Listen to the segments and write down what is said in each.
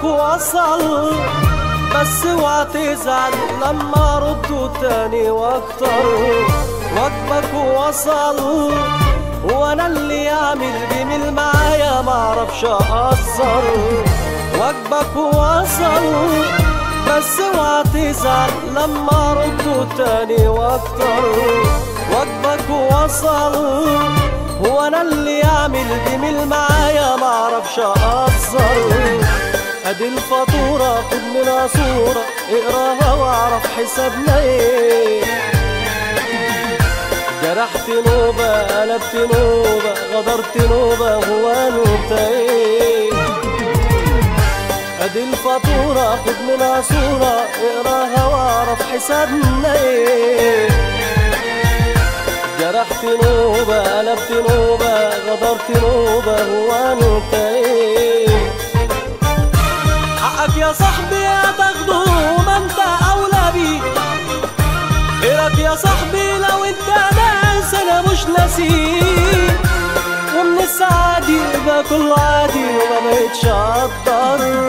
واجبك وصل بس اوعى تزعل لما ردوا تاني واكتر واجبك وصل وانا اللي يعمل جميل معايا معرفش اقصر واجبك وصل بس اوعى تزعل لما ردوا تاني واكتر واجبك وصل وانا اللي يعمل جميل معايا معرفش اقصر ادي الفاتورة خد منها صورة اقراها واعرف حسابنا ايه جرحت نوبة قلبت نوبة غدرت نوبة هو انت ايه ادي الفاتورة خد منها صورة اقراها واعرف حسابنا ايه جرحت نوبة قلبت نوبة غدرت نوبة هو انت ايه حقك يا صاحبي هتاخده ما انت اولى بيه خيرك يا صاحبي لو انت ناس انا مش ناسيه ومن السعادي باكل عادي وما بقتش اقدر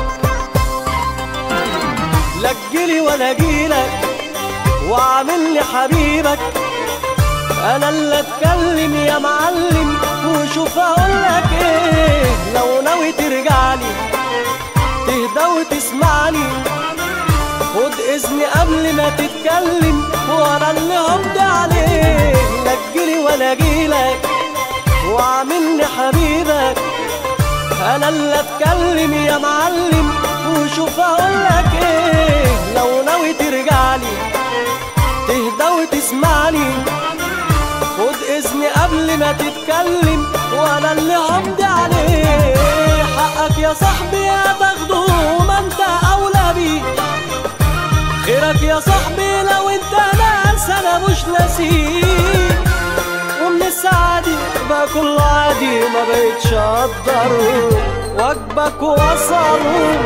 لا تجيلي ولا اجيلك واعمل لي حبيبك انا اللي اتكلم يا معلم وشوف اقولك ايه لو ناوي ترجعلي تهدى وتسمعني خد اذني قبل ما تتكلم وانا اللي همضي عليه لا تجيلي ولا اجيلك واعملني حبيبك انا اللي اتكلم يا معلم وشوف اقولك ايه لو ناوي ترجعلي تهدى وتسمعني خد اذني قبل ما تتكلم وانا اللي همضي عليه حقك يا صاحبي هتاخده ما انت اولى بيه خيرك يا صاحبي لو انت ناس انا مش ناسيه ومن السعادي باكل عادي ما بقتش اقدر واجبك وصل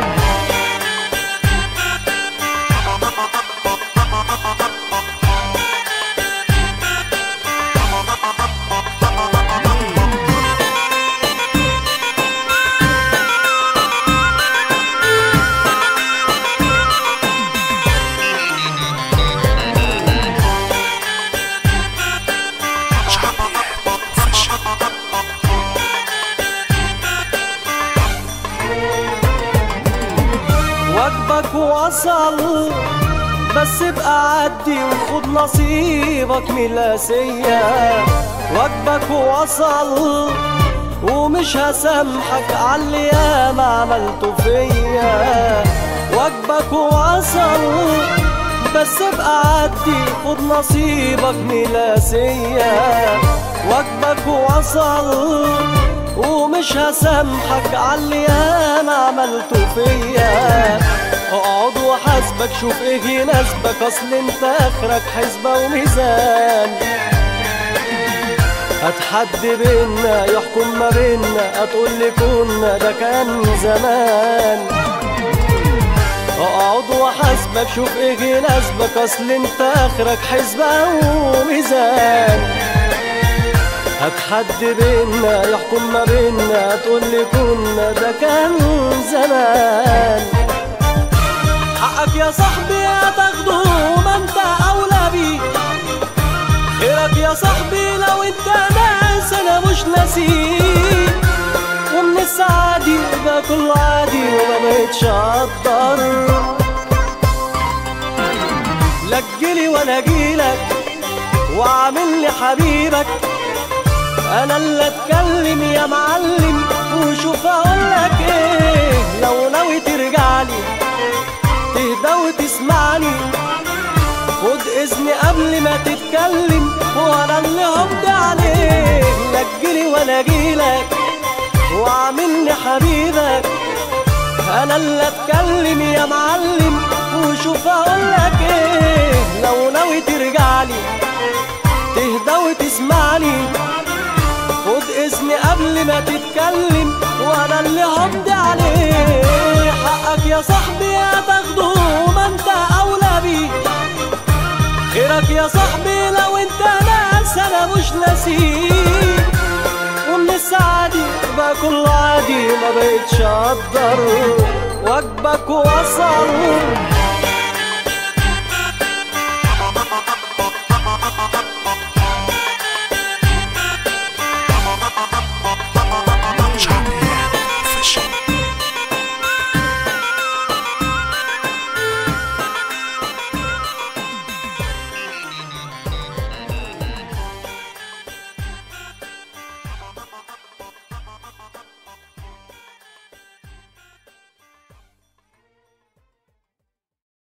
واجبك وصل بس ابقى عدي وخد نصيبك من الاسية واجبك وصل ومش هسامحك على اللي ياما عملته فيا واجبك وصل بس ابقى عدي خد نصيبك من الاسية واجبك وصل ومش هسامحك على اللي انا عملته فيا اقعد وحاسبك شوف ايه يناسبك اصل انت اخرك حسبة وميزان هتحد بينا يحكم ما بينا هتقول لي كنا ده كان زمان اقعد وحاسبك شوف ايه يناسبك اصل انت اخرك حسبة وميزان هتحد بينا يحكم ما بينا تقول لي كنا ده كان زمان حقك يا صاحبي هتاخده ما انت اولى بيه خيرك يا صاحبي لو انت ناس انا مش ناسيه ومن السعادي باكل عادي وما بقتش اقدر لا تجيلي ولا اجيلك واعمل لي حبيبك انا اللي اتكلم يا معلم وشوف اقولك ايه لو ناوي ترجعلي تهدى وتسمعني خد اذني قبل ما تتكلم وانا اللي همضي عليه لا تجيلي ولا اجيلك واعملني حبيبك انا اللي اتكلم يا معلم وشوف اقولك ايه لو ناوي ترجعلي تهدى وتسمعني خد اذني قبل ما تتكلم وانا اللي همضي عليه حقك يا صاحبي هتاخده ما انت اولى بيه خيرك يا صاحبي لو انت ناس انا مش ناسيه ومن السعادي بقى كله عادي ما بقتش اقدر واجبك وصل